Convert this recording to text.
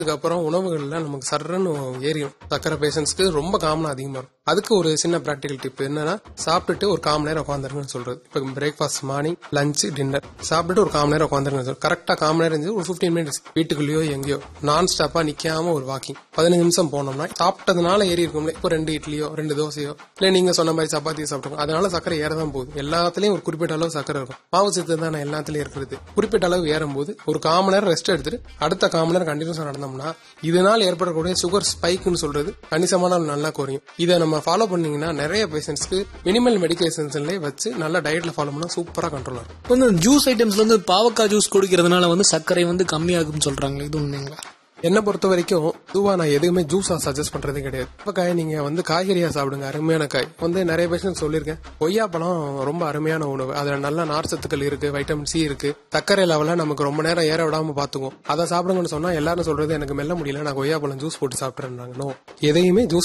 அதுக்கப்புறம் உணவுகள்ல நமக்கு சர்றன்னு ஏறியும் சக்கரை பேஷண்ட்ஸ்க்கு ரொம்ப காமனா அதிகமா இருக்கும் அதுக்கு ஒரு சின்ன ப்ராக்டிகல் டிப் என்னன்னா சாப்பிட்டுட்டு ஒரு காம நேரம் உட்காந்துருங்கன்னு சொல்றது இப்போ பிரேக்ஃபாஸ்ட் மார்னிங் லஞ்ச் டின்னர் சாப்பிட்டுட்டு ஒரு காம நேரம் உட்காந்துருங்க கரெக்டா காம நேரம் இருந்துச்சு ஒரு ஃபிஃப்டீன் மினிட்ஸ் வீட்டுக்குள்ளேயோ எங்கேயோ நான் ஸ்டாப்பா நிக்காம ஒரு வாக்கிங் பதினஞ்சு நிமிஷம் போனோம்னா சாப்பிட்டதுனால ஏறி இருக்கும்ல இப்போ ரெண்டு இட்லியோ ரெண்டு தோசையோ இல்ல நீங்க சொன்ன மாதிரி சப்பாத்தி சாப்பிட்டுருக்கோம் அதனால சக்கரை ஏறதான் போகுது எல்லாத்துலயும் ஒரு குறிப்பிட்ட அளவு சக்கரை இருக்கும் மாவு சத்து தானே எல்லாத்துலயும் இருக்கிறது குறிப்பிட்ட அளவு ஏறும்போது ஒரு காம நேரம் ரெஸ்ட் எடுத்துட்டு அடுத்த காம நேரம் கண்டினியூஸா நடந்தோம்னா இதனால் ஏற்படக்கூடிய சுகர் ஸ்பைக்னு சொல்றது கணிசமான அளவு நல்லா குறையும் இதை நம்ம ஃபாலோ பண்ணீங்கன்னா நிறைய பேஷண்ட்ஸ்க்கு மினிமல் மெடிகேஷன்ஸ்லயே வச்சு நல்லா டயட்ல ஃபாலோ பண்ணா சூப்பரா கண்ட்ரோல் ஆகும் இப்போ வந்து ஜூஸ் ஐட்டம்ஸ்ல வந்து பாவக்காய் ஜூஸ் குடிக்கிறதுனால வந்து சர்க்கரை வந்து கம்மியாகும்னு சொல்றாங்க இது உண்மைங்களா என்னை பொறுத்த வரைக்கும் பொதுவா நான் எதுவுமே ஜூஸா சஜஸ்ட் பண்றதே கிடையாது இப்ப காய் நீங்க வந்து காய்கறியா சாப்பிடுங்க அருமையான காய் வந்து நிறைய பேஷண்ட் சொல்லியிருக்கேன் கொய்யாப்பழம் ரொம்ப அருமையான உணவு அதுல நல்ல நார் சத்துக்கள் இருக்கு வைட்டமின் சி இருக்கு சர்க்கரை லெவல நமக்கு ரொம்ப நேரம் ஏற விடாம பாத்துக்கும் அதை சாப்பிடுங்கன்னு சொன்னா எல்லாரும் சொல்றது எனக்கு மெல்ல முடியல நான் கொய்யாப்பழம் ஜூஸ் போட்டு சாப்பிட்டுறேன் நோ எதையுமே ஜூஸ்